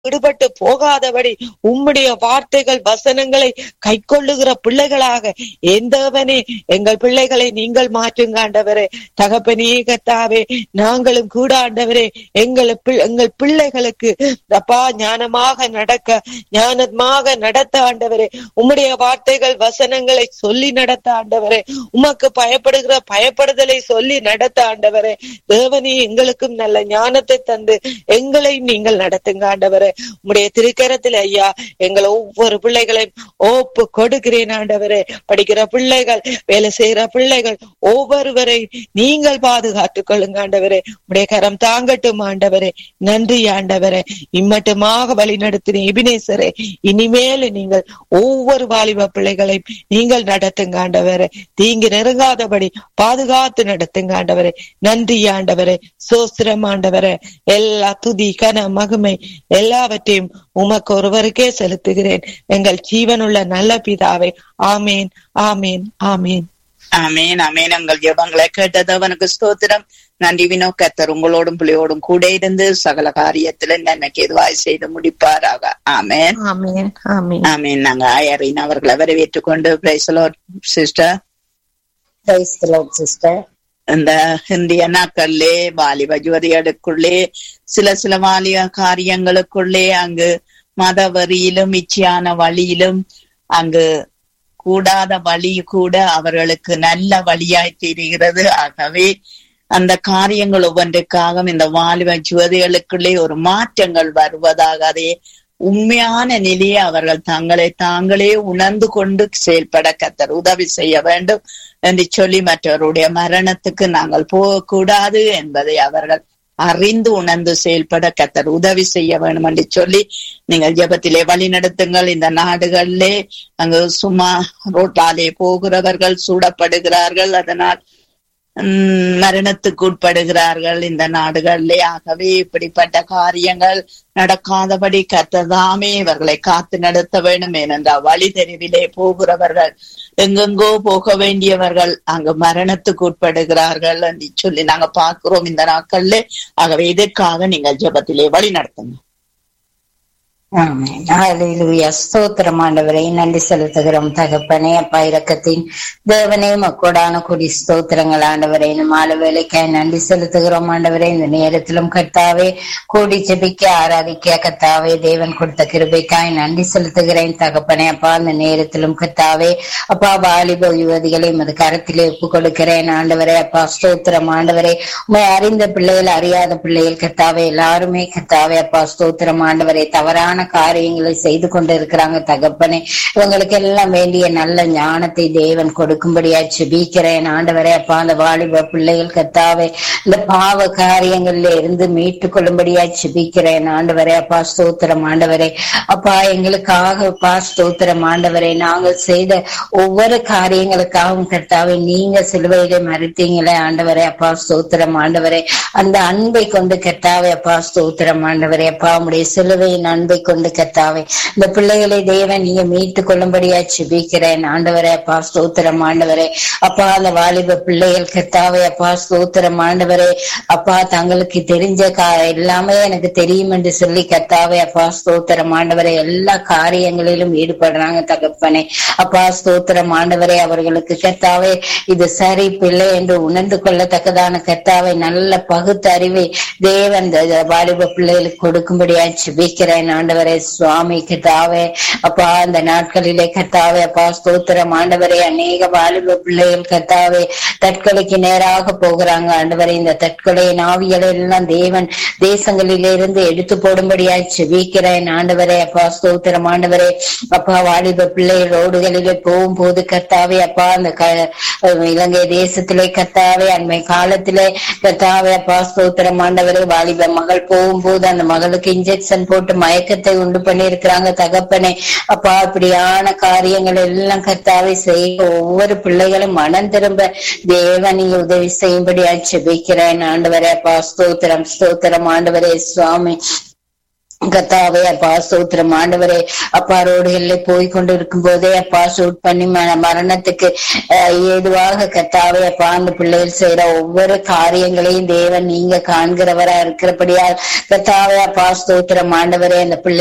விடுபட்டு போகாதபடி உம்முடைய வார்த்தைகள் வசனங்களை கைக்கொள்ளுகிற பிள்ளைகளாக எந்தவனே எங்கள் பிள்ளைகளை நீங்கள் மாற்றுங்க ஆண்டவரே தகப்பனே கத்தாவே நாங்களும் கூட ஆண்டவரே எங்கள் பி- எங்கள் பிள்ளைகளுக்கு அப்பா ஞானமாக நடக்க ஞானமாக நடத்த ஆண்டவரே உம்முடைய வார்த்தைகள் வசனங்களை சொல்லி நடத்த ஆண்டவரே உமக்கு பயப்படுகிற பயப்படுதலை சொல்லி நடத்த ஆண்டவரே தேவனே எங்களுக்கும் நல்ல ஞானத்தை தந்து எங்களை நீங்கள் நடத்துங்க ஆண்டவரே உம்முடைய திருக்கரத்தில் ஐயா எங்களை ஒவ்வொரு பிள்ளைகளையும் ஓப்பு கொடுக்கிறேன் ஆண்டவரே படிக்கிற பிள்ளைகள் வேலை செய்யற பிள்ளைகள் ஒவ்வொருவரை நீங்கள் பாதுகாத்துக் கொள்ளுங்க ஆண்டவரே உடைய கரம் தாங்கட்டும் ஆண்டவரே நன்றி ஆண்டவரே இம்மட்டுமாக வழி நடத்தின எபினேசரே இனிமேல் நீங்கள் ஒவ்வொரு வாலிப பிள்ளைகளையும் நீங்கள் நடத்துங்க ஆண்டவரே தீங்கு நெருங்காதபடி பாதுகாத்து நடத்துங்க ஆண்டவரே நன்றி ஆண்டவரே சோஸ்திரம் ஆண்டவரே எல்லா துதி கன மகிமை எல்லாவற்றையும் உமக்கு ஒருவருக்கே செலுத்துகிறேன் எங்கள் ஜீவனுள்ள நல்ல பிதாவே ஆமேன் ஆமேன் ஆமேன் ஆமேன் ஆமேன் எங்கள் ஜெபங்களை கேட்டது அவனுக்கு ஸ்தோத்திரம் நன்றி வினோ கத்தர் உங்களோடும் பிள்ளையோடும் கூட இருந்து சகல காரியத்துல நன்மைக்கு எதுவாய் செய்து முடிப்பாராக ஆமேன் ஆமேன் ஆமேன் ஆமேன் நாங்க ஆயரின் அவர்களை வரவேற்றுக் கொண்டு பிரைசலோ sister praise the Lord sister இந்த இந்திய நாட்களிலே வாலிப ஜோதிகளுக்குள்ளே சில சில வாலிப காரியங்களுக்குள்ளே அங்கு மத வரியிலும் இச்சையான வழியிலும் அங்கு கூடாத வழி கூட அவர்களுக்கு நல்ல வழியாய் தெரிகிறது ஆகவே அந்த காரியங்கள் ஒவ்வொன்றுக்காக இந்த வாலிப ஜோதிகளுக்குள்ளே ஒரு மாற்றங்கள் வருவதாக அதே உண்மையான நிலையை அவர்கள் தங்களை தாங்களே உணர்ந்து கொண்டு செயல்பட கத்தர் உதவி செய்ய வேண்டும் என்று சொல்லி மற்றவருடைய மரணத்துக்கு நாங்கள் போகக்கூடாது என்பதை அவர்கள் அறிந்து உணர்ந்து செயல்பட கத்தர் உதவி செய்ய வேண்டும் என்று சொல்லி நீங்கள் ஜெபத்திலே வழி நடத்துங்கள் இந்த நாடுகளிலே அங்கு சும்மா ரோட்டாலே போகிறவர்கள் சூடப்படுகிறார்கள் அதனால் உம் மரணத்துக்கு உட்படுகிறார்கள் இந்த நாடுகளிலே ஆகவே இப்படிப்பட்ட காரியங்கள் நடக்காதபடி கத்ததாமே இவர்களை காத்து நடத்த வேண்டும் ஏனென்றால் வழி தெருவிலே போகிறவர்கள் எங்கெங்கோ போக வேண்டியவர்கள் அங்கு மரணத்துக்கு உட்படுகிறார்கள் என்று சொல்லி நாங்க பார்க்கிறோம் இந்த நாட்கள்ல ஆகவே இதற்காக நீங்கள் ஜெபத்திலே வழி நடத்துங்க ஆமென். ஹalleluya. ஸ்தோத்திரம் ஆண்டவரே நன்றி செலுத்துகிறோம் தகப்பனே அப்பா இரக்கத்தின் தேவனே மக்கோடான கொடி ஸ்தோத்திரங்கள் ஆண்டவரே இந்த மாலை வேலைக்காய் நன்றி செலுத்துகிறோம் ஆண்டவரே இந்த நேரத்திலும் கர்த்தாவே கூடி ஜெபிக்க ஆராதிக்க கர்த்தாவே தேவன் கொடுத்த கிருபைக்காய் நன்றி செலுத்துகிறேன் தகப்பனே அப்பா இந்த நேரத்திலும் கர்த்தாவே அப்பா வாலிப யுவதிகளை உமது கரத்திலே ஒப்பு கொடுக்கிறேன் ஆண்டவரே அப்பா ஸ்தோத்திரம் ஆண்டவரே உண்மை அறிந்த பிள்ளைகள் அறியாத பிள்ளைகள் கர்த்தாவே எல்லாருமே கர்த்தாவே அப்பா ஸ்தோத்திரம் ஆண்டவரே தவறான காரியங்களை செய்து கொண்டு இருக்கிறாங்க தகப்பனே இவங்களுக்கு எல்லாம் வேண்டிய நல்ல ஞானத்தை தேவன் கொடுக்கும்படியா செபிக்கிறேன் ஆண்டவரே அப்பா அந்த வாலிப பிள்ளைகள் கர்த்தாவே இந்த பாவ காரியங்கள்ல இருந்து மீட்டு கொள்ளும்படியா செபிக்கிறேன் ஆண்டவரே அப்பா ஸ்தோத்திரம் ஆண்டவரே அப்பா எங்களுக்காக அப்பா ஸ்தோத்திரம் ஆண்டவரே நாங்கள் செய்த ஒவ்வொரு காரியங்களுக்காகவும் கர்த்தாவே நீங்க சிலுவையிலே மறுத்தீங்களே ஆண்டவரே அப்பா ஸ்தோத்திரம் ஆண்டவரே அந்த அன்பை கொண்டு கர்த்தாவே அப்பா ஸ்தோத்திரம் ஆண்டவரே அப்பா உடைய சிலுவையின் அன்பை கொண்டு கர்த்தாவே இந்த பிள்ளைகளை தேவன் நீங்க மீட்டு கொள்ளும்படியா செபிக்கிறேன் ஆண்டவரே அப்பா ஸ்தோத்திரம் ஆண்டவரே அப்பா அந்த வாலிப பிள்ளைகள் கர்த்தாவே அப்பா ஸ்தோத்திரம் ஆண்டவரே அப்பா தங்களுக்கு தெரிஞ்ச கா எல்லாமே எனக்கு தெரியும் என்று சொல்லி கர்த்தாவே அப்பா ஸ்தோத்திரம் ஆண்டவரே எல்லா காரியங்களிலும் ஈடுபடுறாங்க தகப்பனே அப்பா ஸ்தோத்திரம் ஆண்டவரே அவர்களுக்கு கர்த்தாவே இது சரி பிள்ளை என்று உணர்ந்து கொள்ளத்தக்கதான கர்த்தாவை நல்ல பகுத்தறிவை தேவன் இந்த வாலிப பிள்ளைகளுக்கு கொடுக்கும்படியா ஜெபிக்கிறேன் ஆண்டவரே சுவாமி கர்த்தாவே அப்பா அந்த நாட்களிலே கர்த்தாவே அப்பா ஸ்தோத்திரம் ஆண்டவரே அநேக வாலிப பிள்ளைகள் கர்த்தாவே தற்கொலைக்கு நேராக போகிறாங்க ஆண்டவரே இந்த தற்கொலை நாவிகளை எல்லாம் தேவன் தேசங்களிலிருந்து எடுத்து போடும்படியா ஜெபிக்கிறேன் ஆண்டவரே அப்பா ஸ்தோத்திரம் ஆண்டவரே அப்பா வாலிப பிள்ளைகள் ரோடுகளிலே போகும்போது கர்த்தாவே அப்பா அந்த க- இலங்கை தேசத்திலே கர்த்தாவே அண்மை காலத்திலே கர்த்தாவே அப்பா ஸ்தோத்திரம் ஆண்டவரே வாலிப மகள் போகும்போது அந்த மகளுக்கு இன்ஜெக்ஷன் போட்டு மயக்கத்தை உண்டு பண்ணி இருக்கிறாங்க தகப்பனே அப்பா இப்படியான காரியங்கள் எல்லாம் கர்த்தாவே செய்ய ஒவ்வொரு பிள்ளைகளும் மனம் திரும்ப தேவன் நீங்க உதவி செய்யும்படி ஜெபிக்கிறேன் ஆண்டவரே அப்பா ஸ்தோத்திரம் ஸ்தோத்திரம் ஆண்டவரே சுவாமி கத்தாவே அப்பா ஸ்தோத்திரம் ஆண்டவரே அப்பா ரோடுகளில் போய் கொண்டு இருக்கும் போதே அப்பா சூட் பண்ணி ம- மரணத்துக்கு அஹ், ஏதுவாக கத்தாவே அப்பா அந்த பிள்ளைகள் செய்யற ஒவ்வொரு காரியங்களையும் தேவன் நீங்க காண்கிறவரா இருக்கிறபடியால் கத்தாவே அப்பா ஸ்தோத்திரம் ஆண்டவரே அந்த பிள்ளை